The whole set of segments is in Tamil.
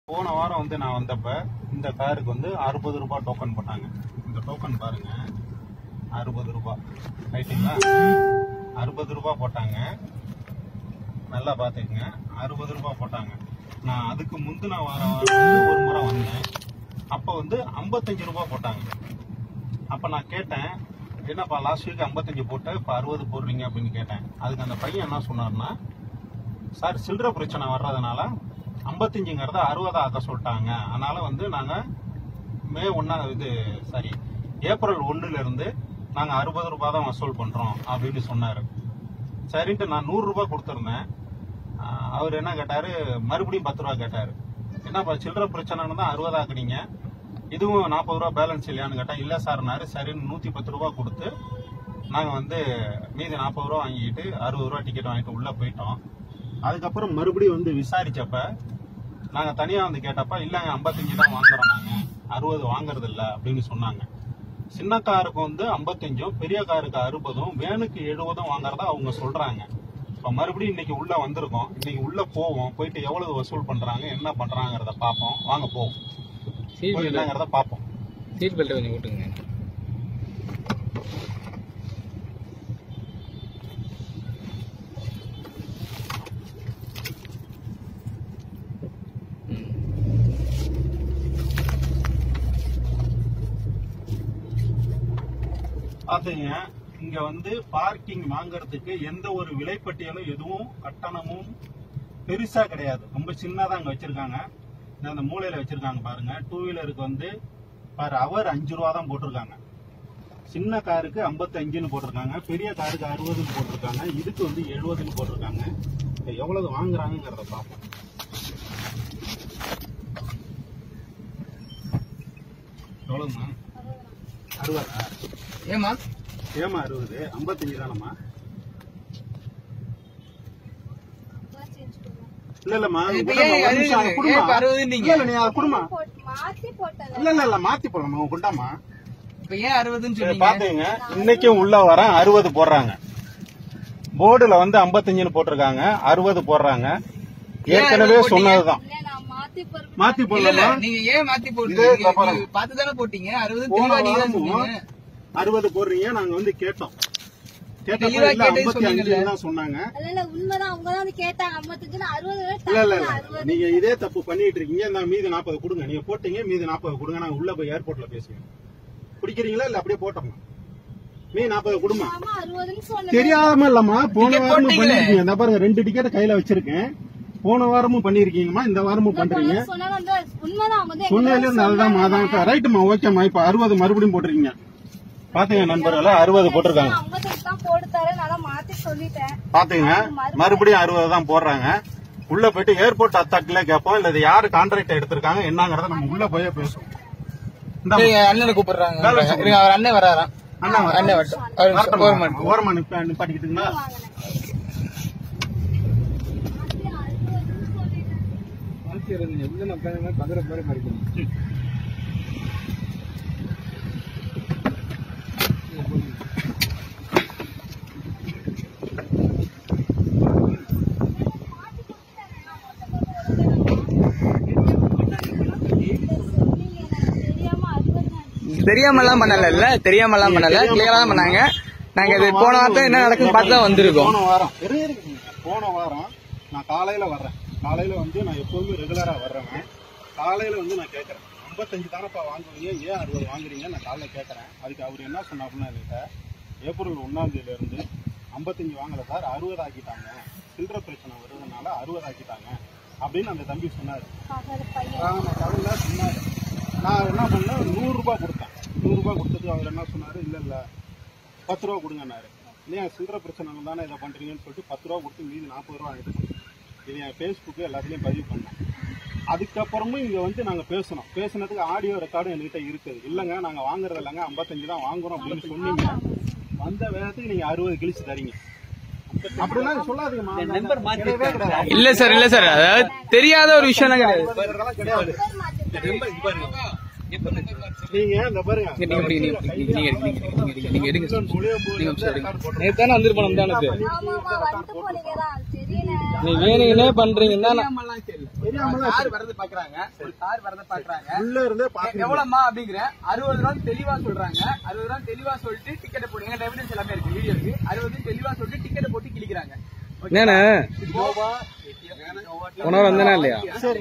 போன வாரம் வந்து நான் வந்தப்ப இந்த காருக்கு வந்து அறுபது ரூபாய் டோக்கன் போட்டாங்க இந்த டோக்கன் பாருங்க அறுபது ரூபாய் ரைட்டுங்களா அறுபது ரூபாய் போட்டாங்க நல்லா பார்த்துக்குங்க அறுபது ரூபாய் போட்டாங்க நான் அதுக்கு முந்தின வாரம் வாரம் வந்து ஒரு முறை வந்தேன் அப்போ வந்து ஐம்பத்தஞ்சு ரூபாய் போட்டாங்க அப்போ நான் கேட்டேன் என்னப்பா லாஸ்ட் வீக் ஐம்பத்தஞ்சு போட்டு இப்போ அறுபது போடுறீங்க அப்படின்னு கேட்டேன் அதுக்கு அந்த பையன் என்ன சொன்னார்னா சார் சில்லற பிரச்சனை வர்றதுனால ஐம்பத்தஞ்சுங்கிறத அறுபதா ஆக்க சொல்லிட்டாங்க அதனால வந்து நாங்க மே ஒன்னா இது சாரி ஏப்ரல் ஒண்ணுல இருந்து நாங்க அறுபது ரூபாய் தான் வசூல் பண்றோம் அப்படின்னு சொன்னாரு சரின்ட்டு நான் நூறு ரூபாய் கொடுத்துருந்தேன் ஆஹ் அவர் என்ன கேட்டாரு மறுபடியும் பத்து ரூபா கேட்டாரு என்னப்பா சில்லற பிரச்சனைன்னு தான் அறுபது ஆக்குனீங்க இதுவும் நாற்பது ரூபா பேலன்ஸ் இல்லையான்னு கேட்டா இல்ல சார்னாரு சரின்னு நூத்தி பத்து ரூபாய் கொடுத்து நாங்க வந்து மீதி நாற்பது ரூபா வாங்கிட்டு அறுபது ரூபா டிக்கெட் வாங்கிட்டு உள்ள போயிட்டோம் அதுக்கப்புறம் மறுபடியும் வந்து விசாரிச்சப்ப நாங்க தனியா வந்து கேட்டப்ப இல்லங்க ஐம்பத்தஞ்சு தான் வாங்குறோம் நாங்க அறுபது வாங்குறது இல்ல அப்படின்னு சொன்னாங்க சின்ன காருக்கு வந்து ஐம்பத்தஞ்சும் பெரிய காருக்கு அறுபதும் வேனுக்கு எழுபதும் வாங்குறதா அவங்க சொல்றாங்க இப்ப மறுபடியும் இன்னைக்கு உள்ள வந்திருக்கோம் இன்னைக்கு உள்ள போவோம் போயிட்டு எவ்வளவு வசூல் பண்றாங்க என்ன பண்றாங்கறத பாப்போம் வாங்க போவோம் சீட் போய் பெல்ட் என்னங்கிறத பாப்போம் சீட் பெல்ட் கொஞ்சம் போட்டுங்க பாத்தீங்க இங்க வந்து பார்க்கிங் வாங்குறதுக்கு எந்த ஒரு விலைப்பட்டியலும் எதுவும் கட்டணமும் பெருசா கிடையாது ரொம்ப சின்னதா அங்க வச்சிருக்காங்க இந்த அந்த மூலையில வச்சிருக்காங்க பாருங்க டூ வீலருக்கு வந்து பர் அவர் அஞ்சு ரூபா தான் போட்டிருக்காங்க சின்ன காருக்கு 55 போட்டிருக்காங்க பெரிய காருக்கு அறுபதுன்னு போட்டிருக்காங்க இதுக்கு வந்து எழுபதுன்னு போட்டிருக்காங்க இப்ப எவ்வளவு வாங்குறாங்கிறத பார்ப்போம் எவ்வளவுமா அறுபதா ஏமா ஏமா அறுபது ஐம்பத்தஞ்சு தானம்மா இல்ல இல்லம்மா இப்ப உங்க ஏன் ஒரு நிமிஷம் அதை அறுபது? குடும்மா. ஏன் இப்ப அறுபதுன்னீங்க? இல்ல இல்ல நீ அதை குடுமா போட்டு மாத்தி போட்டல இல்ல இல்ல இல்ல மாத்தி போடலாமா உங்க குண்டாமா இப்ப ஏன் அறுபதுன்னு சரி, சொன்னீங்க பாத்துங்க இன்னைக்கும் உள்ள வரேன் அறுபது போடுறாங்க போர்டுல வந்து ஐம்பத்தஞ்சுன்னு போட்டிருக்காங்க அறுபது போடுறாங்க ஏற்கனவே அறுபது சொன்னதுதான் இல்ல நான் மாத்தி பொறுப்பு மாத்தி இல்ல இல்ல போடலாமா நீங்க ஏன் மாத்தி இதே போட்டீங்க தப்பான- நீங்க பார்த்து தானே போட்டீங்க அறுபது போன தெளிவா நீங்க தான் வாரமும் சொன்னீங்க அறுபது போடுறீங்க நாங்க வந்து கேட்டோம் கேட்டப்ப தெளிவா இல்ல கேட்டே ஐம்பத்தி சொன்னீங்கல்ல. அஞ்சு தான் சொன்னாங்க இல்ல இல்ல உண்மைதான் அவங்க தான் வந்து கேட்டாங்க ஐம்பத்தஞ்சுன்னு அறுபது இல்ல இல்ல இல்ல அறுபது நீங்க இதே தப்பு பண்ணிட்டு இருக்கீங்க இந்த மீதி நாற்பது கொடுங்க நீங்க போட்டீங்க மீதி நாற்பது கொடுங்க நாங்க உள்ள போய் ஏர்போர்ட்ல பேசுவோம் பிடிக்கிறீங்களா இல்ல அப்படியே போட்டோமா மீதி நாற்பது கொடுமா ஆமா அறுபதுன்னு சொன்னது தெரியாம இல்லம்மா போன Ticket வாரமும் போட்டீங்களே. பண்ணிருக்கீங்க இந்த பாருங்க ரெண்டு டிக்கெட் கையில வச்சிருக்கேன் போன வாரமும் பண்ணிருக்கீங்கம்மா இந்த வாரமும் பண்றீங்க சொன்னாலும் வந்து உண்மைதான் அவங்க வந்து சொன்னதுல எங்களுக்கு இருந்து அதுதான் அதான் ரைட்டுமா ஓகேம்மா இப்ப அறுபது மறுபடியும் போட்டிருக்கீங்க பாத்தீங்க நண்பர்களே அறுபது போட்டிருக்காங்க ஐம்பத்தஞ்சு தான் போட்டு தரேன் நான் மாத்தி சொல்லிட்டேன் பாத்தீங்க மறுபடியும் அறுபது தான் போடுறாங்க உள்ள போயிட்டு ஏர்போர்ட் அத்தாட்டில கேட்போம் இல்ல இது யாரு கான்ட்ராக்ட் எடுத்திருக்காங்க என்னங்கறத நம்ம உள்ள போய் பேசுவோம் இந்தா, சரி, அண்ணனை கூப்பிடுறாங்க வேலை செய்யுங்க. இருங்க, அவர் அண்ணன் வராராம் அண்ணா வரட்டும். அண்ணன் வரட்டும் ஒரு நிமிஷம், வரட்டுமா? ஒரு மினிட். ஓரமா நிப்ப- நிப்பாட்டிக்கிட்டுங்களா தெரியாம அறுபது தெரியாம எல்லாம் பண்ணல இல்ல தெரியாம எல்லாம் பண்ணல கிளியரா தான் பண்ணாங்க நாங்க இது போன வாரத்தை என்ன நடக்குன்னு பார்த்து தான் வந்திருக்கோம் போன வாரம் இரு, இரு, இரு. போன வாரம் நான் காலையில வர்றேன் காலையில வந்து நான் எப்போதுமே ரெகுலரா வர்றேன் காலையில வந்து நான் கேட்கறேன் ஐம்பத்தஞ்சு தானப்பா வாங்குவீங்க ஏன் அறுபது வாங்குறீங்க நான் காலைல கேட்கறேன் அதுக்கு அவர் என்ன சொன்னாப்புன்னா என்கிட்ட ஏப்ரல் ஒன்னாம் தேதியில இருந்து ஐம்பத்தஞ்சு வாங்கல சார் அறுபது ஆக்கிட்டாங்க சில்லற பிரச்சனை வருதுனால அறுபது ஆக்கிட்டாங்க அப்படின்னு அந்த தம்பி சொன்னாரு பகல் பையன் ஆமா, கவலை சொன்னாரு. நான் என்ன பண்ணேன் நூறு ரூபாய் கொடுத்தேன் நூறு ரூபாய் கொடுத்தது அவர் என்ன சொன்னாரு இல்ல இல்ல பத்து ரூபா கொடுங்கன்னாரு இல்லையா சில்லற பிரச்சனை தானே இதை பண்றீங்கன்னு சொல்லிட்டு பத்து ரூபா கொடுத்து மீதி நாற்பது ரூபா எடுத்து இது என் ஃபேஸ்புக்கு எல்லாத்துலயும் பதிவு பண்ணேன் அதுக்கப்புறமும் இங்க வந்து நாங்க பேசணும் பேசுனதுக்கு ஆடியோ ரெக்கார்டும் என்கிட்ட இருக்குது இல்லங்க நாங்க வாங்குறது இல்லைங்க ஐம்பத்தஞ்சு தான் வாங்குறோம் அப்படின்னு சொன்னீங்க வந்த வேகத்துக்கு நீங்க அறுபது கிழிச்சு தரீங்க அப்படின்னா சொல்லாதீங்கம்மா கிடையவே கிடையாது இல்ல சார் இல்ல சார் அதாவது தெரியாத ஒரு விஷயம் தான் கிடையாது அதெல்லாம் கிடையாது நீங்க இந்த பாருங்க நீங்க இப்படி, நீங்க இப்படி, நீங்க நீங்க எடுங்க, நீங்க எடுங்க, நீங்க எடுங்க சார். நுழையும் போது நீங்க வந்து சார் record போட்டு நேத்து தானே வந்திருப்போம் நம்ம தானே ஆமா ஆமா வந்துட்டு போனீங்க தான் தெரியல நீ வேணுங்கன்னே பண்றீங்கன்னா தெரியாமலாம் சரி தெரியாமலாம் கார் வரது பாக்குறாங்க ஒரு கார் வரத பாக்குறாங்க உள்ள இருந்தே பாக்குறீங்க எவ்வளவுமா அப்படிங்கிற அறுபது ரூபா தெளிவா சொல்றாங்க அறுபது ரூபா தெளிவா சொல்லிட்டு டிக்கெட் போடுங்க எங்க எவிடன்ஸ் எல்லாமே இருக்கு வீடியோ இருக்கு அறுபது தெளிவா சொல்லிட்டு டிக்கெட் போட்டு கிழிக்கிறாங்க என்னண்ணே போன வாரம் வந்தனா இல்லையா சரி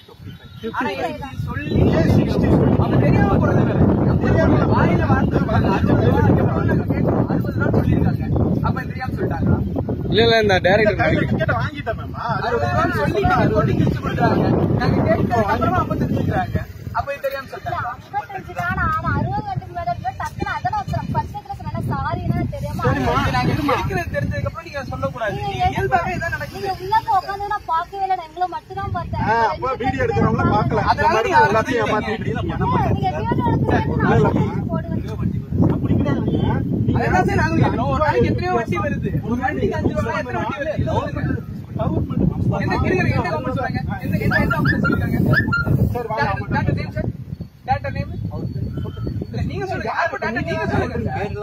ஆனா இது சொல்லி அவங்க தெரியாம போறது வேற. தெரியாம வாயில வார்த்தை சொல்றாங்க. அறுபது ரூபா எவ்வளவு நாங்க கேட்கிறோம். அறுபது ரூபா சொல்லியிருக்காங்க. அப்ப தெரியாம சொல்லிட்டாங்க. இல்ல இல்ல இந்த டைரக்டர் கையில டிக்கெட் வாங்கிட்டேன் மேம் அறுபது ரூபா சொல்லி ticket போட்டு கிழிச்சு கொடுக்குறாங்க. நாங்க கேட்டதுக்கு அப்புறமா ஐம்பத்தஞ்சு சொல்றாங்க. அப்ப இது தெரியாம சொல்லிட்டாங்க. ஐம்பத்தஞ்சு தான் ஆனா அறுபது கட்டுக்கு மேல இருக்கு. டக்குனு அதான் ஒருத்தர் பக்கத்துல சொன்னா சாரின்னா தெரியாம இது நாங்க எடுக்கிறது தெரிஞ்சதுக்கு அப்புறம் நீங்க சொல்லக்கூடாது நீங்க நீங்க இயல்பாவே இதான் நடக்குது நீங்க உள்ள போய் உட்காந்து நான் பார்க்கவே இல்லை நான் எங்களை மட்டும் தான் பார்த்தேன் அப்ப வீடியோ எடுக்கிறவங்கள பாக்கல இந்த அதனால மாதிரி நீங்க எல்லாத்தையும் அறுபது ஏமாத்திட்டு இருக்கீங்க. நீங்க வீடியோ எடுத்து நான் போடுவேன் அப்படி கிடையாதுங்க. நீங்க அதெல்லாம் சார் நாங்க கேட்கிறோம். ஒரு நாளைக்கு எத்தனையோ வட்டி வருது ஒரு வண்டிக்கு அஞ்சு ரூபா எத்தனை வட்டி வருது இது ஒரு என்ன கிருகிரு என்ன கம்பெனி சொல்றாங்க எந்த எந்த எந்த கம்பெனி சொல்றாங்க சரி, வாங்க, அவங்க டாட்டா நேம் சார் டாட்டா நேம் இல்ல நீங்க சொல்லுங்க யார் டாட்டா நீங்க சொல்லுங்க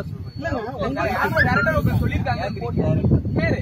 சார் யாரும் டேரக்டர் ஒருத்தர் சொல்லிருக்காங்க பேரு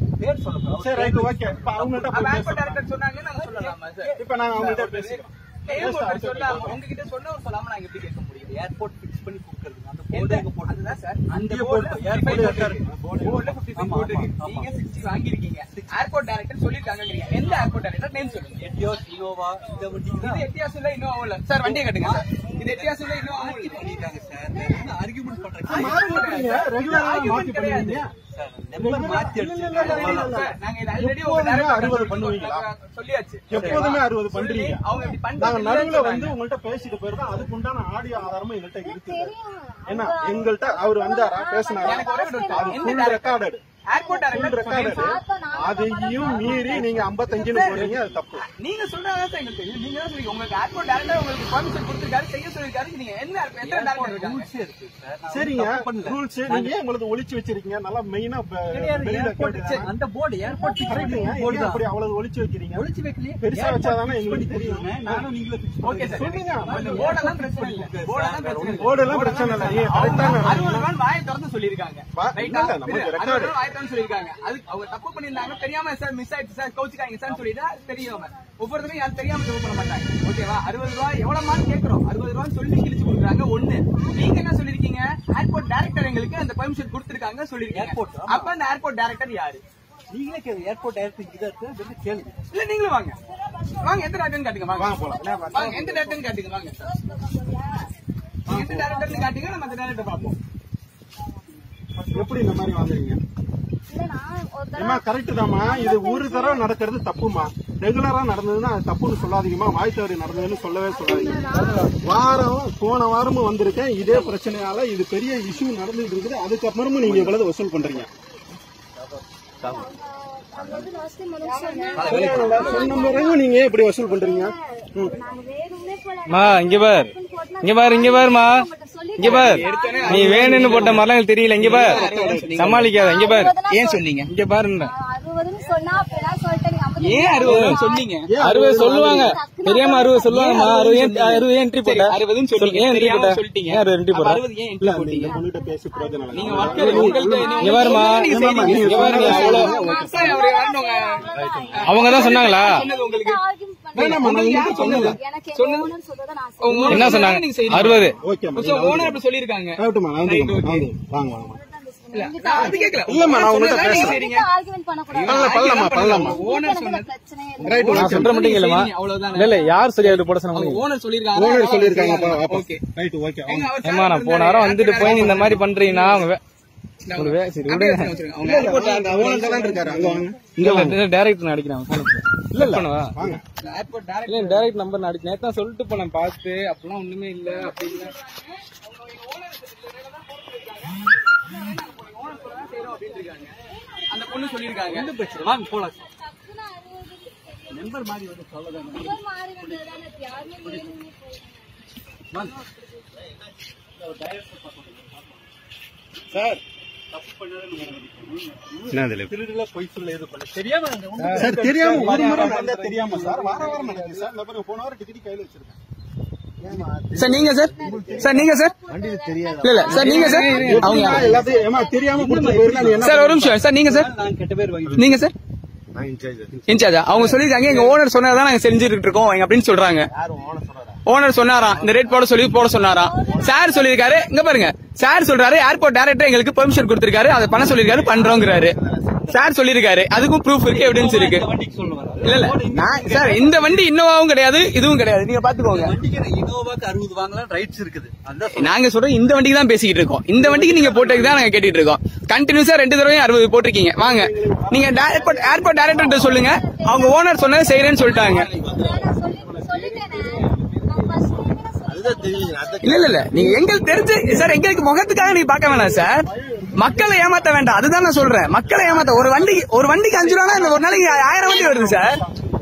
சரி ரைட் ஓகே இப்ப அவங்கள்ட்ட போய் பேங்க் பேசுறோம். டேரக்டர் சொன்னாங்க நாங்க சொல்லலாமா சார் இப்ப நாங்க அவங்கள்ட்ட பேசுறோம் நேம் ஒருத்தர் சொன்னாங்க உங்ககிட்ட சொன்னவர் சொல்லாம நாங்க எப்படி கேட்க முடியும் ஏர்போர்ட் ஃபிக்ஸ் பண்ணி கொடுக்கறது அந்த எந்த- போர்டு எங்க போட்டு அதுதான் சார் அந்த அங்கேயே போர்டுல போட்டு, 55 airport போட்டு இருக்காரு. இருக்கு. போர்டுல 55 போட்டு இருக்கு. நீங்க 60 வாங்கியிருக்கீங்க ஏர்போர்ட் டைரக்டர் சொல்லிருக்காங்க எந்த ஏர்போர்ட் டைரக்டர் நேம் சொல்லுங்க எட்டியோஸ் இனோவா இந்த வண்டிக்கு இது எட்டியாஸ் இல்ல இன்னும் இல்ல சார் வண்டியை கட்டுங்க சார் இது எட்டியாஸ் இல்ல இன்னும் இல்ல பண்ணிட்டாங்க சார் ஆர்கியூமெண்ட் பண்றேன் மாத்தி பண்றீங்க. regular ஆ மாத்தி பண்ணுவீங்க. சார் நம்பர் மாத்தி இல்ல, இல்ல, இல்ல, இல்ல, இல்ல. சார், நாங்க இது already ஒரு எப்போதுமே director அறுபது சொல்லி- பண்ணுவீங்களா? சொல்லியாச்சு எப்போதுமே அறுபது பண்றீங்க சொல்லி அவங்க இப்படி நாங்க பண்றது நடுவுல இல்லைன்னு வந்து சொல்றாங்க. உங்கள்ட்ட பேசிட்டு போயிருந்தோம் அதுக்கு உண்டான ஆடியோ ஆதாரமும் எங்கள்கிட்ட இருக்கு தெரியும் என்ன எங்கள்கிட்ட அவர் வந்தாரா பேசினாரா எனக்கு ஒரே ஒரு doubt. அது எந்த full director? Recorded airport full director recorded சொல்லிருக்காங்க. அதையும் மீறி நீங்க 55 போறீங்க அது தப்பு நீங்க சொல்றாங்க சார் எங்களுக்கு தெரியும். நீங்க தான் சொல்றீங்க உங்களுக்கு ஏர்போர்ட் டேரக்டர் உங்களுக்கு பர்மிஷன் கொடுத்திருக்காரு செய்ய சொல்லிருக்காரு நீங்க என்ன எத்தனை டேரக்டர் இருக்காங்க ரூல்ஸ் இருக்கு சார் நான் சரிங்க தப்பு பண்ணல. ரூல்ஸ் நீங்க ஏன் உங்களுக்கு ஒளிச்சு வச்சிருக்கீங்க நல்லா மெயினா கிடையாது, airport சரி, அந்த போர்டு ஏர்போர்ட் ஃபிக்ஸ் பண்ணி போர்டு தான் அப்படி அவ்வளவு ஒளிச்சு வைக்கிறீங்க ஒளிச்சு வைக்கலையே பெருசா Airport வச்சாதானே fix எங்களுக்கு பண்ணி தெரியும். தெரியும் நானும் நீங்களும் ஃபிக்ஸ் ஓகே சார் சொல்லுங்க. அந்த போர்டெல்லாம் பிரச்சனை இல்ல போர்டெல்லாம் பிரச்சனை இல்ல போர்டெல்லாம் பிரச்சனை இல்லை நீங்க அவங்க கரெக்டா அறுபது ரூபாய் வாயை திறந்து சொல்லிருக்காங்க வா- ரைட்டா? இல்ல, நமக்கு இரு, record. அறுபது ரூபாய் வாயை திறந்து சொல்லிருக்காங்க அது அவங்க தப்பு பண்ணிருந்தாங்க தெரியாம சார் மிஸ் ஆயிடுச்சு சார் கோச்சுக்காங்க சார் சொல்லிட்டா தெரியாம ஒவ்வொருத்தரும் யாரும் தெரியாம தப்பு பண்ண மாட்டாங்க ஓகேவா அறுபது ரூபாய் எவ்வளவுமான்னு கேக்குறோம் அறுபது ரூபாய் சொல்லி கிழிச்சு கொடுக்குறாங்க ஒண்ணு நீங்க என்ன சொல்லிருக்கீங்க ஏர்போர்ட் டைரக்டர் எங்களுக்கு அந்த பெர்மிஷன் கொடுத்திருக்காங்க சொல்லிருக்கீங்க Airport, ஆமா. அப்ப அந்த ஏர்போர்ட் டைரக்டர் யாரு நீங்களே கேளு ஏர்போர்ட் ஏர்போர்ட் இதா இருக்கு வந்து கேளுங்க இல்ல நீங்களும் வாங்க வாங்க எந்த டேரக்டர்னு காட்டுங்க வாங்க வாங்க போலாம். வாங்க எந்த டேரக்டர்னு காட்டுங்க வாங்க நீங்க எந்த டேரக்டர்னு காட்டுங்க நம்ம அந்த டேரக்டர் பார்ப்போம் எப்படி இந்த மாதிரி வாங்குறீங்க இல்ல நான் ஒரு தடவை ஏமா கரெக்ட் தாம்மா இது ஒரு தடவை நடக்கிறது தப்புமா ரெகுலரா நடந்ததுன்னா அது தப்புன்னு சொல்லாதீங்கம்மா வாய் தவறி நடந்ததுன்னு சொல்லவே சொல்லாதீங்க வாரம் போன வாரமும் வந்திருக்கேன் இதே பிரச்சனையால இது பெரிய இஷ்யூ நடந்துட்டு இருக்குது அதுக்கப்புறமும் நீங்க இவ்வளவு வசூல் பண்றீங்க அங்க வந்து last time வந்து சொன்னேன். சொன்ன பிறகு நீங்க ஏன் இப்படி வசூல் பண்றீங்க ம். நாங்க வேணும்னே போல மா இங்க பார் போட்டுனா இங்க பார் இங்க பாருமா உங்கள்ட்ட சொல்லி இங்க பார் நீ வேணும்னு போட்ட மாதிரிலாம் எனக்கு தெரியல இங்க பார் சமாளிக்காத இங்க பார் ஏன் சொன்னீங்க இங்க பாருங்க அறுபதுன்னு சொன்னா அப்படிலாம் சொல்லிட்டு நீங்க ஐம்பது ஏன் அறுபது சொன்னீங்க அறுபது சொல்லுவாங்க தெரியாம அறுபது சொல்லுவாங்கம்மா அறுபது ஏன் அறுபது ஏன் என்ட்ரி போட்ட அறுபதுன்னு சொன்னீங்க. ஏன் என்ட்ரி தெரியாம போட்ட சொல்லிட்டீங்க. ஏன் என்ட்ரி போட்ட அறுபது ஏன் இல்ல அந்த இந்த பொண்ணுகிட்ட பேசி பிரயோஜனம் நீங்க இல்லை. worker, உங்கள்ட்ட என்ன- இங்க பாருமா நீங்க என்னம்மா, செய்றீங்க. நீங்க இங்க பாருங்க அவ்வளவு சார், அவரு வரணுங்க. அவங்க தான் சொன்னாங்களா சொன்னது உங்களுக்கு argument பண்ணல. வேணாம்மா, நான் உங்களுக்கு யார் உங்களுக்கு சொன்னது? சொன்னது. எனக்கு எங்க owner சொல்றதை நான் உங்க செய்வேன். என்ன சொன்னாங்க அறுபது ஓகேம்மா So, owner அப்படி சொல்லியிருக்காங்க ஆகட்டும்மா நான் வந்து வாங்க வாங்க வாங்க இல்ல, நான் அது கேட்கல. இல்லம்மா, நான் உங்கள்ட்ட சொன்னதுதான் நீங்க பேசுறேன். செய்றீங்க. இதுக்கு argument பண்ணக்கூடாது. பல்லா பல்லம்மா பல்லம்மா Owner எனக்கு சொன்னது. பிரச்சனையே இல்லை. ரைட் நான் சொல்ற மட்டும் இல்லம்மா அவ்வளவுதானே. இல்ல இல்ல யார் சரியா இது போட அவங்க சொன்னாங்க owner சொல்லியிருக்காங்க. ஓனர் சொல்லியிருக்காங்க Okay. ரைட் ஓகே எங்க அவர் ஏமா நான் போன வாரம் வந்துட்டு போய் நீ இந்த மாதிரி பண்றீங்கன்னா அவங்க வே- ஒரு வே- சரி அப்படியே விடுங்க வச்சுருங்க. அவங்க airport அந்த ஓனர் தான் இருக்காரு அங்க வாங்க இல்ல டேரக்டர் அடிக்கிறேன் இல்ல இல்ல வாங்க airport direct இல்ல டைரக்ட் நம்பர் நான் அடிக்க நேத்து சொல்லிட்டு போனேன் பார்த்து அப்பெல்லாம் ஒண்ணுமே இல்ல அப்படி இல்ல அந்த பொண்ணு சொல்லியிருக்காங்க வாங்க போலாம் டக்குனு அறுபது நம்பர் மாதிரி வந்து சொல்லதான் நம்பர் மாறி வந்ததுதானே இப்ப யாருமே வேணும்னே போகல. சார் திருடுல பொய் சொல்ல எது பண்ணல தெரியாம சார் தெரியாம ஒரு முறை நடந்தா தெரியாம சார் வார வாரம் நடக்குது சார் இந்த பாருங்க போன வாரம் டிகிரி கையில வச்சிருக்கேன் சார் நீங்க சார் சார் நீங்க சார் இல்ல இல்ல சார் நீங்க சார் அவங்க எல்லாத்தையும் ஏமா தெரியாம கொடுத்து போயிருந்தா நீ என்ன சார் ஒரு நிமிஷம் சார் நீங்க சார் நான் கெட்ட பேர் வாங்கி நீங்க சார் இன்சார்ஜா அவங்க சொல்லிருக்காங்க எங்க ஓனர் சொன்னதான் நாங்க செஞ்சுட்டு இருக்கோம் எங்க அப்படின்னு சொல்றாங்க ஓனர் சொன்னாராம் இந்த ரேட் போட சொல்லி போட சொன்னாராம் சார் சொல்லியிருக்காரு இங்க பாருங்க சார் சொல்றாரு ஏர்போர்ட் டைரக்டர் எங்களுக்கு பெர்மிஷன் கொடுத்திருக்காரு அதை பண்ண சொல்லிருக்காரு பண்றோங்கிறாரு சார் சொல்லிருக்காரு அதுக்கும் ப்ரூஃப் இருக்கு எவிடன்ஸ் இருக்கு இல்ல இல்ல நான் சார் இந்த வண்டி இன்னோவாவும் கிடையாது இதுவும் கிடையாது நீங்க பாத்துக்கோங்க வண்டிக்கு இனோவாக்கு அறுபது வாங்கலாம் ரைட்ஸ் இருக்குது அந்த நாங்க சொல்றோம் இந்த வண்டிக்கு தான் பேசிக்கிட்டு இருக்கோம் இந்த வண்டிக்கு நீங்க போட்டதுக்கு தான் நாங்க கேட்டுட்டு இருக்கோம் கண்டினியூஸா ரெண்டு தடவையும் அறுபது போட்டிருக்கீங்க வாங்க நீங்க ஏர்போர்ட் ஏர்போர்ட் டைரக்டர் சொல்லுங்க அவங்க ஓனர் சொன்னதை செய்யறேன்னு சொல்லிட்டாங்க நான் சொல்லி சொல்லிட்டேனே நான் ஃபர்ஸ்ட் சொன்னேன் இல்ல இல்ல இல்ல நீங்க எங்களுக்கு தெரிஞ்சு சார் எங்களுக்கு முகத்துக்காக நீங்க பார்க்க வேணாம் சார் மக்களை ஏமாத்த வேண்டாம் அதுதான் நான் சொல்றேன் மக்களை ஏமாத்த ஒரு வண்டிக்கு ஒரு வண்டிக்கு அஞ்சு ரூபா இந்த ஒரு நாளைக்கு ஆயிரம் வண்டி வருது சார்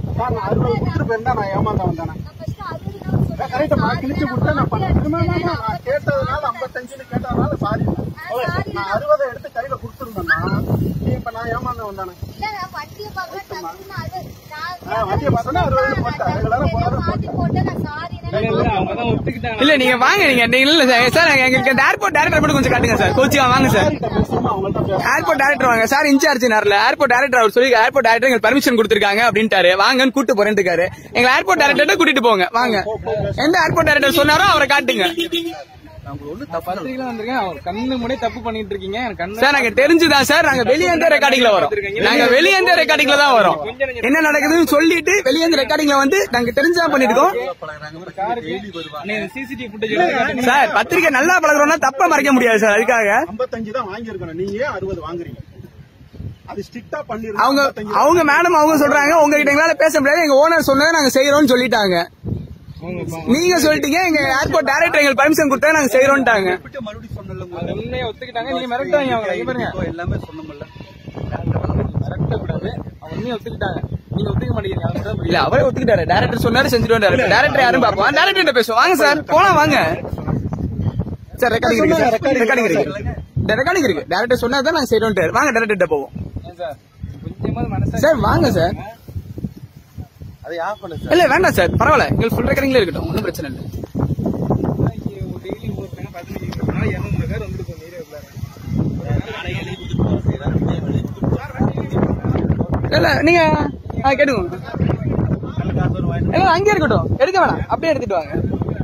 நான் ஃபர்ஸ்ட் அறுபது தான் சொன்னேன் கரெக்டா கிழிச்சு கொடுத்தா நான் பண்ணேன் நான் கேட்டதுனால ஐம்பத்தஞ்சுன்னு கேட்டதுனால சாரி நான் அறுபதை எடுத்து கையில கொடுத்துருந்தேன்னா நீ இப்ப நான் ஏமாந்த வந்தானே இல்ல நான் வண்டியை பார்க்க டக்குன்னு அது ஆ, நான் வண்டியை பார்த்தோன்னா அறுபது போட்டேன் ரெகுலரா போனாலும் மாத்தி போட்டேன் நான் சாரி இல்ல நீங்க வாங்க நீங்க நீங்க இல்ல சார் சார் எங்களுக்கு ஏர்போர்ட் டேரக்டர் மட்டும் கொஞ்சம் காட்டுங்க சார் கோச்சியா வாங்க சார் பேசாம அவங்கள்ட்ட பேச ஏர்போர்ட் டேரக்டர் வாங்க சார் இன்சார்ஜ் நேரில் ஏர்போர்ட் டேரக்டர் அவர் சொல்லி ஏர்போர்ட் டேரக்டர் எங்களுக்கு பர்மிஷன் கொடுத்திருக்காங்க அப்படின்ட்டாரு வாங்கன்னு கூட்டு போறேன்னு இருக்காரு எங்க ஏர்போர்ட் டேரக்டர் கூட்டிட்டு போங்க வாங்க எந்த ஏர்போர்ட் டேரக்டர் சொன்னாரோ அவரை காட்டுங்க பத்திரிகைலாம் வந்திருக்கேன் அவர் கண்ணு முன்னாடி தப்பு பண்ணிட்டு இருக்கீங்க எனக்கு கண்ணு சார் நாங்க தெரிஞ்சுதான் சார் நாங்க வெளியே இருந்தே ரெக்கார்டிங்ல வரோம் நாங்க வெளியே இருந்தே ரெக்கார்டிங்ல தான் வரோம் என்ன நடக்குதுன்னு சொல்லிட்டு வெளியே இருந்து ரெக்கார்டிங்ல வந்து நாங்க தெரிஞ்சுதான் பண்ணிட்டு இருக்கோம் சிசிடிவி ஃபுட்டேஜ் சார் பத்திரிக்கை நல்லா பழகுறோம்னா தப்ப மறைக்க முடியாது சார் அதுக்காக ஐம்பத்தஞ்சு தான் வாங்கியிருக்கணும் நீங்க ஏன் அறுபது வாங்குறீங்க அது ஸ்ட்ரிக்டா பண்ணிருந்தா அவங்க அவங்க மேடம் அவங்க சொல்றாங்க உங்ககிட்ட எங்களால பேச முடியாது எங்க ஓனர் சொன்னதை நாங்க செய்யறோம்னு சொல்லிட்டாங்க நீங்க சொல்லிட்டீங்க எங்க ஏர்போர்ட் டைரக்டர் எங்களுக்கு பர்மிஷன் கொடுத்தா நாங்க செய்யறோம்ட்டாங்க மறுபடியும் சொன்னல அது உண்மையை ஒத்துக்கிட்டாங்க நீங்க மிரட்டாங்க அவங்க இங்க பாருங்க எல்லாமே சொன்னோம்ல மிரட்ட கூடாது அவங்க உண்மையை ஒத்துக்கிட்டாங்க நீங்க ஒத்துக்க மாட்டேங்கிறீங்க அது மட்டும் தான் இல்ல அவரே ஒத்துக்கிட்டாரு டேரக்டர் சொன்னாரு செஞ்சுட்டு வந்தாரு டேரக்டர் யாரும் பாப்போம் டேரக்டர் பேசுவோம் வாங்க சார் போலாம் வாங்க சார் ரெக்கார்டிங் இருக்கு சார் ரெக்கார்டிங் இருக்கு ரெக்கார்டிங் இருக்கு டேரக்டர் சொன்னதான் நாங்க செய்யறோம் வாங்க டேரக்டர் போவோம் ஏன் சார் கொஞ்சமாவது மனசா சார் வாங்க சார் அதை ஆஃப் பண்ணு இல்ல வேண்டாம் சார் பரவாயில்ல எங்களுக்கு ஃபுல் ரெக்கார்டிங்ல இருக்கட்டும் ஒன்றும் பிரச்சனை இல்லை டெய்லி ஒருத்தங்க பதினஞ்சு இருநூறு பேர் வந்துட்டு போய் இல்ல இல்ல நீங்க ஆ, கேட்டுக்கோங்க இல்ல அங்கே இருக்கட்டும் எடுக்க வேணாம் அப்படியே எடுத்துட்டு வாங்க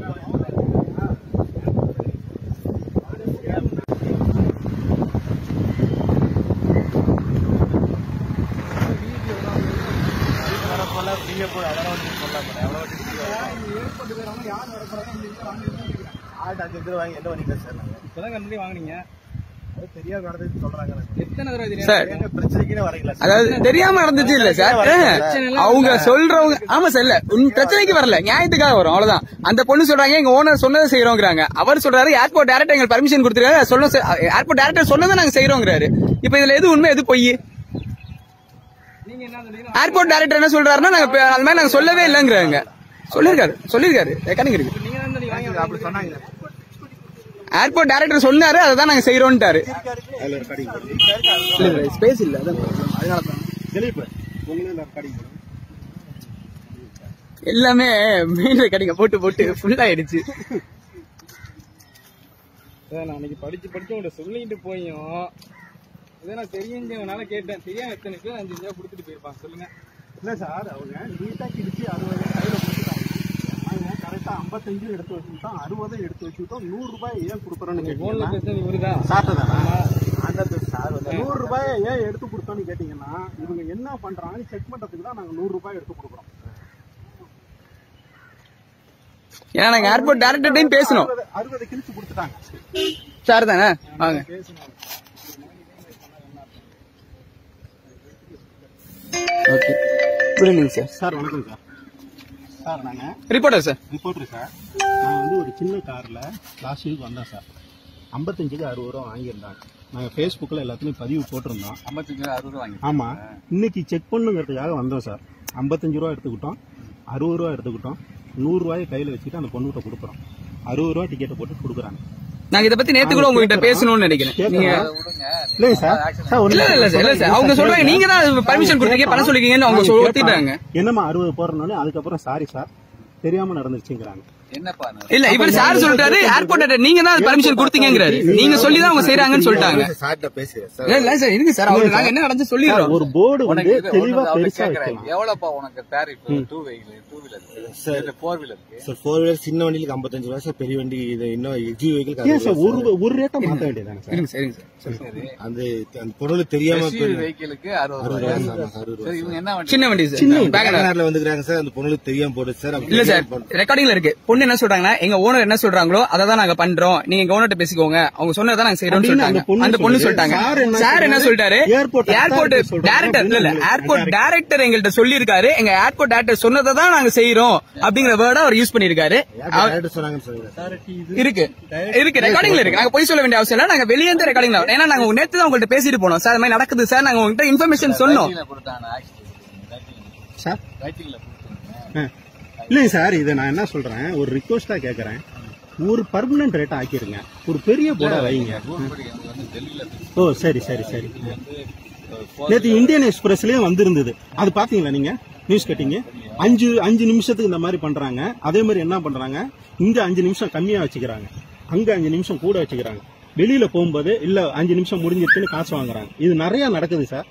இப்பதான் கம்பெனி வாங்குனீங்க தெரியாத நடந்தது சொல்றாங்க எத்தனை தடவை தெரியும் சார் பிரச்சனைக்குன்னு வரீங்களா அதாவது தெரியாம நடந்துச்சு இல்ல சார் அவங்க சொல்றவங்க ஆமா சார் இல்ல உன் பிரச்சனைக்கு வரல நியாயத்துக்காக வரும் அவ்வளவுதான் அந்த பொண்ணு சொல்றாங்க எங்க ஓனர் சொன்னதை செய்யறோங்கிறாங்க அவர் சொல்றாரு ஏர்போர்ட் டேரக்டர் எங்களுக்கு பர்மிஷன் கொடுத்துருக்காரு சொன்ன ஏர்போர்ட் டேரக்டர் சொன்னதை நாங்க செய்யறோங்கிறாரு இப்ப இதுல எது உண்மை எது பொய் நீங்க என்ன சொன்னீங்க ஏர்போர்ட் டேரக்டர் என்ன சொல்றாருன்னா நாங்க இப்ப அது மாதிரி நாங்க சொல்லவே இல்லைங்கிறாங்க சொல்லிருக்காரு சொல்லிருக்காரு ரெக்கார்டிங் இருக்கு நீங்க தான் சொன்னீங்க வாங்கி அப்படி சொன்னாங்க ஏர்போர்ட் டேரக்டர் சொன்னாரு அதை தான் நாங்க செய்யறோம்ட்டாரு அதுல ரெக்கார்டிங் இல்ல ஸ்பேஸ் இல்ல அதான் அதனால தான் திலீப் உங்களும் ரெக்கார்டிங் எல்லாமே மெயின் ரெக்கார்டிங்க போட்டு போட்டு ஃபுல் ஆயிடுச்சு சார் நான் அன்னைக்கு படிச்சு படிச்சு உங்கள்ட்ட சொல்லிட்டு போயும் இதை நான் தெரிஞ்சவனால கேட்டேன் தெரியாம எத்தனை பேர் அஞ்சு ரூபா கொடுத்துட்டு போயிருப்பான் சொல்லுங்க இல்ல சார் அவங்க நீட்டா கிழிச்சு அறுபது கையில கொடுத்துட்டாங்க நாங்க கரெக்டா ஐம்பத்தஞ்சு எடுத்து வச்சுட்டோம் அறுபதை எடுத்து வச்சுட்டோம் நூறு ரூபாய் ஏன் கொடுக்குறோன்னு போன்ல கேட்டீங்கன்னா பேசுறது இவருதான் சாப்பிட்டதானா அந்த சார் வந்து நூறு ரூபாய் ஏன் எடுத்து கொடுத்தோம்னு கேட்டீங்கன்னா இவங்க என்ன பண்றாங்கன்னு செக் பண்றதுக்கு தான் நாங்க நூறு ரூபாய் எடுத்து கொடுக்குறோம் ஏன்னா நாங்க ஏர்போர்ட் டேரக்டர்டையும் பேசணும் அறுபது- அறுபது கிழிச்சு கொடுத்துட்டாங்க சார் தானே வாங்க okay good evening sir sir வணக்கம் சார் சார் நாங்க ரிப்போர்ட்டர் சார் ரிப்போர்ட்டர் சார் நான் வந்து ஒரு சின்ன கார்ல லாஸ்ட் வீக் வந்தேன் சார் ஐம்பத்தஞ்சுக்கு அறுபது ரூபா வாங்கியிருந்தாங்க நாங்கள் ஃபேஸ்புக்கில் எல்லாத்துலையும் பதிவு போட்டிருந்தோம் ஐம்பத்தஞ்சு அறுபது ரூபா வாங்கி ஆமாம் இன்னைக்கு செக் பண்ணுங்கிறதுக்காக வந்தோம் சார் ஐம்பத்தஞ்சு ரூபா எடுத்துக்கிட்டோம் அறுபது ரூபா எடுத்துக்கிட்டோம் நூறுரூவாயை கையில் வச்சுட்டு அந்த பொண்ணுகிட்ட கொடுக்குறோம் அறுபது ரூபா டிக்கெட்டை போட்டு கொடுக்குறாங்க நாங்க இத பத்தி நேத்து கூட உங்ககிட்ட பேசணும்னு நினைக்கிறேன் நீங்க இல்லைங்க சார் சார் ஒரு இல்ல இல்ல சார் இல்ல சார் அவங்க சொல்றாங்க நீங்க தான் பர்மிஷன் கொடுத்தீங்க பணம் சொல்லிருக்கீங்கன்னு அவங்க சொல்லி ஒத்திட்டாங்க என்னம்மா அறுபது போடுறோன்னே அதுக்கப்புறம் சாரி சார் தெரியாம நடந்துருச்சுங்கிறாங்க என்னப்பா இல்ல இவர் சார் சொல்லிட்டாரு ஏர்போர்ட் நீங்க தான் பர்மிஷன் கொடுத்தீங்கிறாரு நீங்க சொல்லி தான் அவங்க செய்யறாங்கன்னு சொல்லிட்டாங்க சார்ட்ட பேசுறேன் சார் இல்ல, இல்ல சார் இருங்க சார் அவங்க நாங்க என்ன நடந்து சொல்லிடுறோம் ஒரு போர்டு உனக்கு வந்து இது தெளிவா ஒண்ணு அவர் பெருசா கேக்குறாரு. வைக்கலாம் எவ்வளவுப்பா உனக்கு tariff two vehicle two wheeler four வீலருக்கு சார் ஃபோர் வீலர் சின்ன வண்டிக்கு ஐம்பத்தஞ்சு ரூபா சார் பெரிய வண்டி இது இன்னும் எக்ஸி வெஹிக்கிள் ஏன் சார் ஒரு ஒரு ரேட்டா மாத்த வேண்டியதானே சார் இருங்க சார் இருங்க சார் அந்த அந்த பொருள் தெரியாம எஸ்யூவி வெஹிக்கிளுக்கு அறுபது அறுபது ரூபாய் ரூபா சார் அறுபது சரி ரூபா இவங்க என்ன வண்டி சின்ன வண்டி சார் வேகனார் வேகனார்ல வந்துக்கிறாங்க சார் அந்த பொருள் தெரியாம போடுது சார் அப்படி இல்ல சார் தெரியாம போடுது. ரெக்கார்டிங்ல இருக்கு பொண்ணு என்ன சொல்றாங்கன்னா எங்க ஓனர் என்ன சொல்றாங்களோ அதை தான் நாங்க பண்றோம் நீங்க எங்க ஓனர்ட்ட பேசிக்கோங்க அவங்க சொன்னதை நாங்க செய்யறோம்னு அப்படின்னு சொல்லிட்டாங்க அந்த பொண்ணு அந்த பொண்ணு சொல்லுது. சொல்லிட்டாங்க சார் என்ன சார் என்ன சொல்லிட்டாரு Airport ஏர்போர்ட் authority சொல்றாங்க டைரக்டர் இல்ல இல்ல அப்படின்னு ஏர்போர்ட் direct- டைரக்டர் எங்கள்கிட்ட சொல்லியிருக்காரு எங்க ஏர்போர்ட் டைரக்டர் சொன்னதை தான் நாங்க செய்யறோம் அப்படிங்கிற வேர்டை அவர் யூஸ் பண்ணிருக்காரு யார் direct சொன்னாங்கன்னு சொல்லுங்க சார் இருக்கு இருக்கு ரெக்கார்டிங்ல இருக்கு நாங்க போய் சொல்ல வேண்டிய அவசியம் இல்ல நாங்க வெளியே இருந்து ரெக்கார்டிங்ல ஏன்னா நாங்க நேத்து தான் உங்கள்ட்ட பேசிட்டு போனோம் சார் இந்த மாதிரி நடக்குது சார் நாங்க உங்ககிட்ட இன்ஃபர்மேஷன் சொன்னோம் ரைட்டிங்ல கொடுத்தாங்க ஆக்சுவலி சார் ரைட்டிங்ல கொடுத்தாங்க ஆ. இல்லைங்க சார் இதை நான் என்ன சொல்றேன் ஒரு ரிக்வஸ்டா கேக்குறேன் ஒரு பர்மனன்ட் ரேட்டா ஆக்கிருங்க ஒரு பெரிய போர்டா வைங்க ரூல் படி எங்களுக்கு வந்து டெல்லியில fix ஓ சரி சரி சரி வந்து அஹ், நேத்து இந்தியன் எக்ஸ்பிரஸ்லயும் வந்திருந்தது அது பாத்தீங்களா நீங்க நியூஸ் கட்டிங்க அஞ்சு அஞ்சு நிமிஷத்துக்கு இந்த மாதிரி பண்றாங்க அதே மாதிரி என்ன பண்றாங்க இங்க அஞ்சு நிமிஷம் கம்மியா வச்சுக்கிறாங்க அங்க அஞ்சு நிமிஷம் கூட வச்சுக்கிறாங்க வெளியில போகும்போது இல்ல அஞ்சு நிமிஷம் முடிஞ்சிருச்சுன்னு காசு வாங்குறாங்க இது நிறைய நடக்குது சார்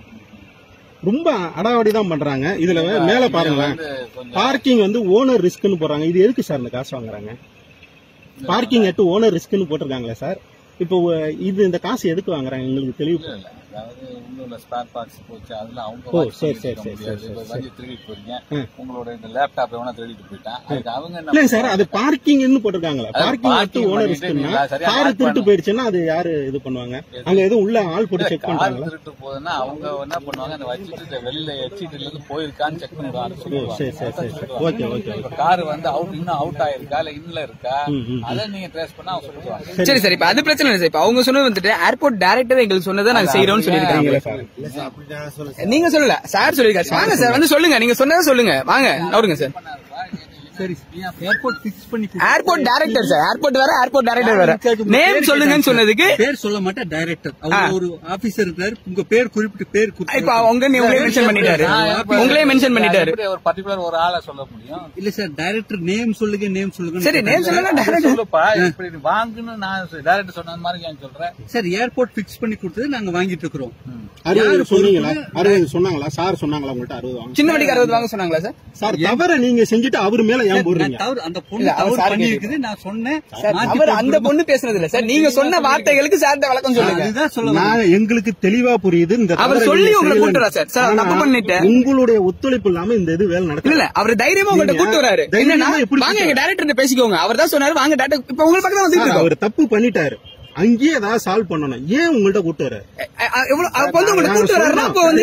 ரொம்ப அடாவடி தான் பண்றாங்க இதுல மேல பாருங்களேன் வந்து கொஞ்சம் பார்க்கிங் வந்து ஓனர் ரிஸ்க்னு போடுறாங்க இது எதுக்கு சார் இந்த காசு வாங்குறாங்க பார்க்கிங் எட்டு ஓனர் ரிஸ்க்னு போட்டிருக்காங்களே சார் இப்போ அஹ், இது இந்த காசு எதுக்கு வாங்குறாங்க எங்களுக்கு தெளிவு இல்ல, இல்ல. அதாவது உங்களோட ஸ்பேர் பார்ட்ஸ் போச்சு அதுல அவங்க ஓ, watch சரி, பண்ணிட்டு சரி, இருக்க சரி, முடியாது. சரி, இப்ப சரி. வந்து திருடிட்டு போறீங்க ம். உங்களோட இந்த லேப்டாப் எவனா திருடிட்டு போயிட்டான் அதுக்கு அவங்க என்ன இல்லைங்க சார் அது பார்க்கிங்னு போட்டிருக்காங்களா அது பார்க்கிங் எட்டு parking ஓனர் பண்ணிட்டு ரிஸ்க்னா நீங்க சரியா கார் mark திருட்டு பண்ணு. போயிடுச்சுன்னா அது யாரு இது பண்ணுவாங்க அங்க எதுவும் உள்ள ஆள் போட்டு செக் கார் பண்றாங்களா திருட்டு போகுதுன்னா அவங்க என்ன பண்ணுவாங்க அந்த வச்சுட்டு இந்த வெளியில எக்ஸிட்ல இருந்து போயிருக்கான்னு செக் பண்ணிடுவாங்க ஓ சொல்லுவாங்க சரி சரி சரி சரி ஓகே ஓகே இப்ப கார் வந்து அவுட் இன்னும் அவுட் ஆயிருக்கா இல்ல இன்னும் இருக்கா ம், ம், அதை நீங்க ட்ரேஸ் பண்ணா அவங்க சொல்லிடுவாங்க சரி சரி இப்ப அது பிரச்சனை இல்லை சார் இப்ப அவங்க சொன்னது வந்துட்டு ஏர்போர்ட் டைரக்டர் எங்களுக்கு சொன்னதை நாங்க செய்யறோம்னு சொல்லியிருக்காங்க இல்ல சார் அப்படி நான் சொல்ல நீங்க சொல்லல சார் சொல்லிருக்காரு வாங்க சார் வந்து சொல்லுங்க நீங்க சொன்னதை சொல்லுங்க வாங்க அவருங்க சார் சரி ஏர்போர்ட் பிக்ஸ் பண்ணி ஏர்போர்ட் டைரக்டர் சார் ஏர்போர்ட் வேற ஏர்போர்ட் டைரக்டர் வேற நேம் சொல்லுங்கன்னு சொன்னதுக்கு பேர் சொல்ல மாட்டேன் டைரக்டர் அவங்க ஒரு ஆபீசர் இருக்காரு உங்க பேர் குறிப்பிட்டு பேர் குறிப்பிட்டு இப்ப அவங்க நீ உங்களே மென்ஷன் பண்ணிட்டாரு உங்களே மென்ஷன் பண்ணிட்டாரு எப்படி ஒரு பர்டிகுலர் ஒரு ஆளை சொல்ல முடியும் இல்ல சார் டைரக்டர் நேம் சொல்லுங்க நேம் சொல்லுங்க சரி நேம் சொல்லுங்க அது டைரக்டர் சொல்லுப்பா இப்படி நீ வாங்குன்னு நான் டைரக்டர் சொன்ன மாதிரி ஏன் சொல்றேன் சார் ஏர்போர்ட் பிக்ஸ் பண்ணி கொடுத்தது நாங்க வாங்கிட்டு இருக்கிறோம் அறுபது சொன்னீங்களா அறுபது சொன்னாங்களா சார் சொன்னாங்களா உங்கள்ட்ட அறுபது வாங்க சின்ன வண்டிக்கு அறுபது வாங்க சொன்னாங்களா சார் சார் தவற நீங்க செஞ்சுட்டு அவர் மேல ஏன் நான் போடுறீங்க தவறு அந்த பொண்ணு இல்ல, அவர் தவறு சார் பண்ணி இருக்குது நான் சொன்னேன் சார் மாத்தி அவர் போட்டு அந்த பொண்ணு பேசுனது இல்ல சார் நீங்க சொன்ன வார்த்தைகளுக்கு சார் விளக்கம் சொல்லுங்க அதுதான் சொல்ல நான் எங்களுக்கு தெளிவா புரியுது இந்த அவர் தவறை சொல்லி நீங்க உங்களை செய்யல. கூட்டுறா சார். சார், ஆனா, தப்பு பண்ணிட்டேன். உங்களுடைய ஒத்துழைப்பு இல்லாம இந்த இது வேலை இல்ல நடக்கல இல்ல அவர் தைரியமா உங்கள்ட்ட நீங்க கூட்டு வராரு தைரியமா என்னன்னா எப்படி வாங்க கூட்டு எங்க டைரக்டர் பேசிக்கோங்க அவர் தான் சொன்னாரு வாங்க டைரக்டர் இப்ப உங்க பக்கத்துல வந்துட்டு சார், இருக்கோம் அவர் தப்பு பண்ணிட்டாரு அங்கேயே ஏதாவது சால்வ் பண்ணணும் ஏன் உங்கள்ட்ட கூட்டு வர அ- அ- எவ்வளவு அப்ப வந்து உங்களை கூட்டு வராருன்னா அப்ப வந்து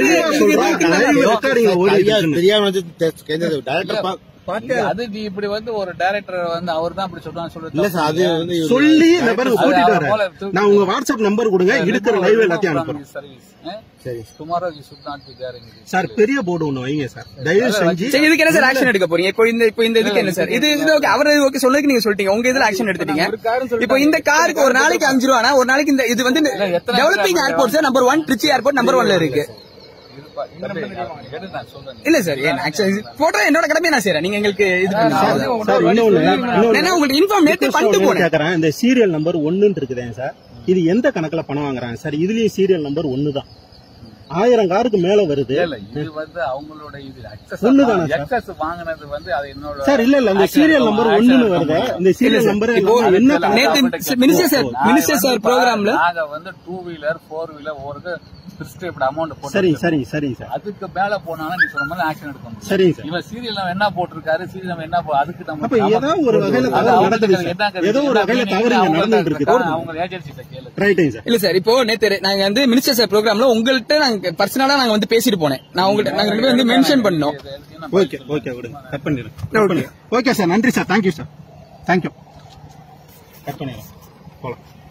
தெரியாம வந்து டைரக்டர் அது நீ இப்படி வந்து ஒரு டைரக்டர் வந்து அவர் தான் அப்படி சொல்றான்னு சொல்லி இல்ல சார் அது வந்து இவரு- சொல்லி இந்த பாருங்க அது கூட்டிட்டு அவர் போல வரேன் தூக்கி- நான் உங்க வாட்ஸ்அப் நம்பர் கொடுங்க இருக்கிற லைவ் எல்லாத்தையும் அனுப்புறேன் சர்வீஸ் சரி tomorrow you should not be there in sir பெரிய போர்டு ஒண்ணு வைங்க சார் தயவு செஞ்சு சரி இதுக்கு என்ன சார் ஆக்ஷன் எடுக்க போறீங்க இப்போ இந்த இப்போ இந்த இதுக்கு என்ன சார் இது இது ஓகே அவர் ஓகே சொல்றதுக்கு நீங்க சொல்லிட்டீங்க உங்க இதுல ஆக்ஷன் எடுத்துட்டீங்க இப்போ இந்த காருக்கு ஒரு நாளைக்கு அஞ்சு ரூபானா ஒரு நாளைக்கு இந்த இது வந்து எத்தனை developing airport sir number one Trichy airport number ஒன்ல இருக்கு எடு நான் சொல்றேன் இல்ல சார் ஆக்சுவலி போட்டோ என்னோட கடமையை நான் செய்யறேன் நீங்க எங்களுக்கு இது பண்ணுங்க சார் இன்னொன்னு இன்னொன்னு ஏன்னா உங்களுக்கு இன்ஃபார்ம் நேத்து பண்ணிட்டு போனேன் கேக்குறேன் இந்த சீரியல் நம்பர் ஒன்னுன்னு இருக்குதே சார் இது எந்த கணக்குல பணம் வாங்குறாங்க சார் இதுலயும் சீரியல் நம்பர் ஒன்னு தான் ஆயிரம் காருக்கு மேல வருது இல்ல இது வந்து அவங்களோட இது ஒண்ணுதானா சார்? எக்ஸஸ் வாங்குனது வந்து அது என்னோட சார் இல்ல இல்ல அந்த action சீரியல் இருக்கும், நம்பர் action ஒண்ணுன்னு இருக்கும் வருது முடியாது. இந்த சீரியல் நம்பர் என்ன கணக்கு? நேத்து மினிஸ்டர் சார் மினிஸ்டர் சார் ப்ரோக்ராம்ல நாங்க வந்து டூ வீலர் ஃபோர் வீலர் ஒரு பிரிஸ்கிரைப்ட் அமௌண்ட் போட்டு சரி வச்சிருக்கோம். சரி சரிங்க சார் அதுக்கு மேல போனாலும் நீ சொன்ன மாதிரி ஆக்ஷன் எடுக்க முடியும் சரிங்க சார் இவன் சீரியல் நம்ம என்ன போட்டிருக்காரு சீரியல் நம்ம என்ன போ- அதுக்கு நம்ம அப்ப ஏதோ ஒரு வகையில அது தவறு அவங்களுக்கு நடக்குது என்ன சார். ஏதோ ஒரு என்ன வகையில meaning தவறு இங்க அவங்க நடந்துட்டு இருக்குது அவங்க ஏஜென்சிட்ட கேளு ரைட்டுங்க சார் இல்ல சார் இப்போ நேத்து நாங்க வந்து மினிஸ்டர் சார் ப்ரோக்ராம்ல உங்கள்கிட்ட நாங்க பர்சனலா நாங்க வந்து பேசிட்டு போனேன் நான் உங்கள்கிட்ட நாங்க ரெண்டு பேரும் வந்து மென்ஷன் பண்ணோம் ஓகே ஓகே விடுங்க கட் பண்ணிடுறேன் ஓகே சார் நன்றி சார் தேங்க்யூ சார் தேங்க்யூ கட் பண்ணிடுறேன் போலாம்